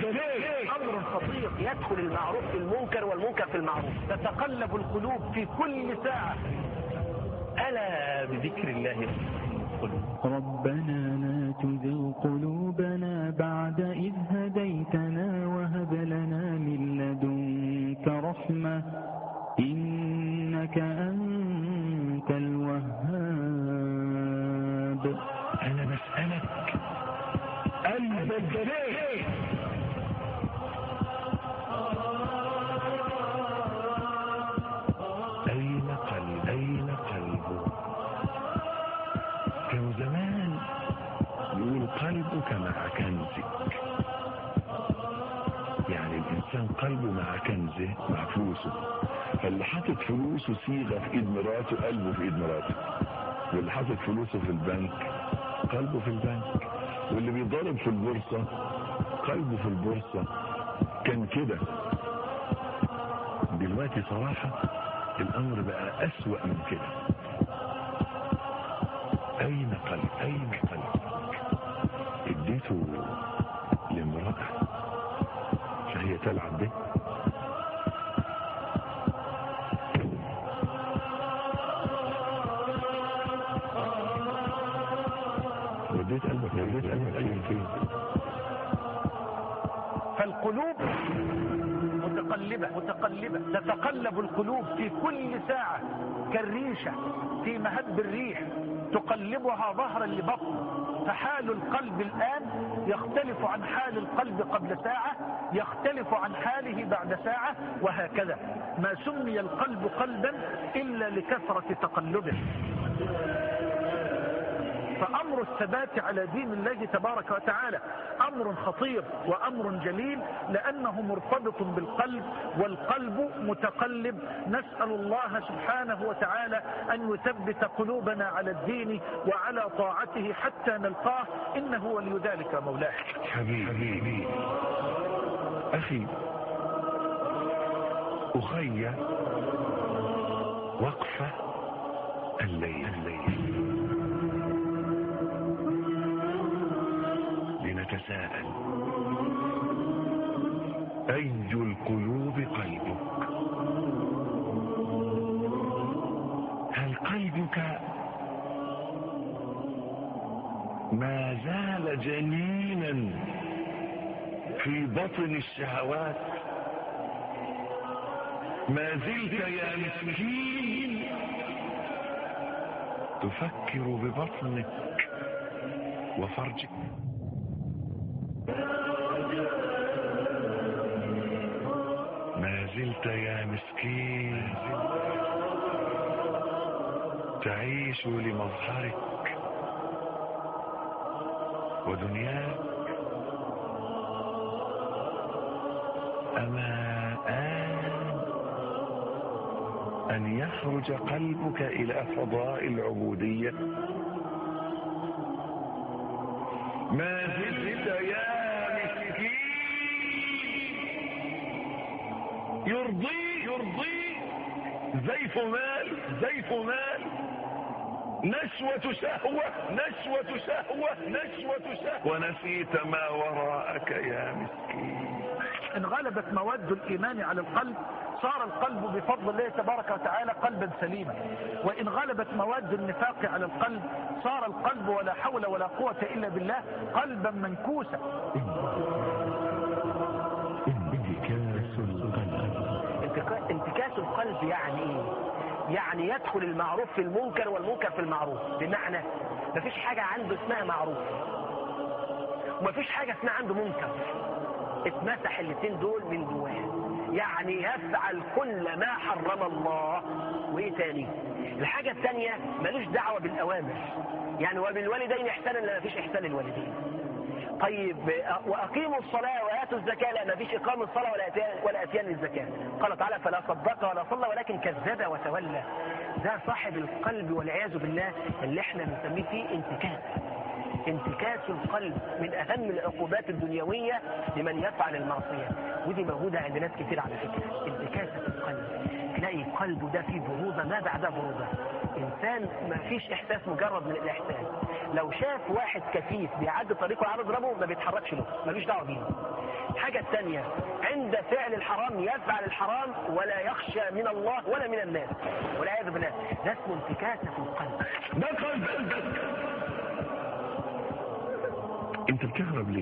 امر خطير يدخل المعروف في المنكر والمنكر في المعروف تتقلب القلوب في كل ساعة ألا بذكر الله القلوب ربنا لا تزغ قلوبنا بعد إذ هديتنا وهب لنا من لدنك رحمة إنك أنت الوهاب أنا بسألك قلبك ليه أين قلب أين قلبه كانوا زمان يقول قلبك مع كنزك يعني الإنسان قلبه مع كنزه مع فلوسه فاللي حاطط فلوسه صيغة في إيد مراته قلبه في إيد مراته واللي حاطط فلوسه في البنك قلبه في البنك واللي بيضارب في البورصة قلبه في البورصة كان كده دلوقتي صراحة الأمر بقى أسوأ من كده أين قلب أين قلب اديته لامرأة فهي تلعب به وديت قلبك وديت قلبك أين فين فالقلوب متقلبة متقلبة تتقلب القلوب في كل ساعة كالريشة في مهب الريح تقلبها ظهرا لبطن فحال القلب الآن يختلف عن حال القلب قبل ساعة يختلف عن حاله بعد ساعة وهكذا ما سمي القلب قلبا إلا لكثرة تقلبه فأمر الثبات على دين الله تبارك وتعالى أمر خطير وأمر جليل لأنه مرتبط بالقلب والقلب متقلب نسأل الله سبحانه وتعالى أن يثبت قلوبنا على الدين وعلى طاعته حتى نلقاه إنه ولي ذلك مولاه حبيبي حبيبي أخي أخي وقفة الليل الليل لنتساءل أي القلوب قلبك هل قلبك ما زال جنينا في بطن الشهوات ما زلت يا مسكين تفكر ببطنك وفرجك ما زلت يا مسكين تعيش لمظهرك ودنياك أما آن أن يخرج قلبك إلى فضاء العبودية ما زلت يا مسكين يرضي يرضي زيف مال زيف مال نشوة شهوة نشوة شهوة نشوة شهوة ونسيت ما وراءك يا مسكين إن غلبت مواد الإيمان على القلب صار القلب بفضل الله تبارك وتعالى قلبا سليما وإن غلبت مواد النفاق على القلب صار القلب ولا حول ولا قوة إلا بالله قلبا منكوسا انتكاس القلب انتكا- انتكاس القلب يعني ايه يعني يدخل المعروف في المنكر والمنكر في المعروف بمعنى مفيش حاجة عنده اسمها معروف ومفيش حاجة اسمها عنده منكر اتمسح الاثنين دول من جواه يعني يفعل كل ما حرم الله وايه تاني الحاجة الثانية ملوش دعوة بالأوامر يعني وبالوالدين إحسانا لا مفيش إحسان الوالدين طيب واقيموا الصلاه واتوا الزكاه لا ما فيش اقام الصلاه ولا اتيان ولا اتيان للزكاه قال تعالى فلا صدق ولا صلى ولكن كذب وتولى ده صاحب القلب والعياذ بالله اللي احنا بنسميه فيه انتكاس انتكاس القلب من اهم العقوبات الدنيويه لمن يفعل المعصيه ودي موجوده عند ناس كتير على فكره انتكاسه القلب تلاقي قلبه ده فيه برودة ما بعدها برودة إنسان ما فيش إحساس مجرد من الإحساس لو شاف واحد كفيف بيعدي طريقه وعرض ربه ما بيتحركش له ملوش دعوة بيه الحاجة الثانية عند فعل الحرام يفعل الحرام ولا يخشى من الله ولا من الناس والعياذ بالله ده اسمه انتكاسة في القلب ده قلب قلبك انت بتهرب ليه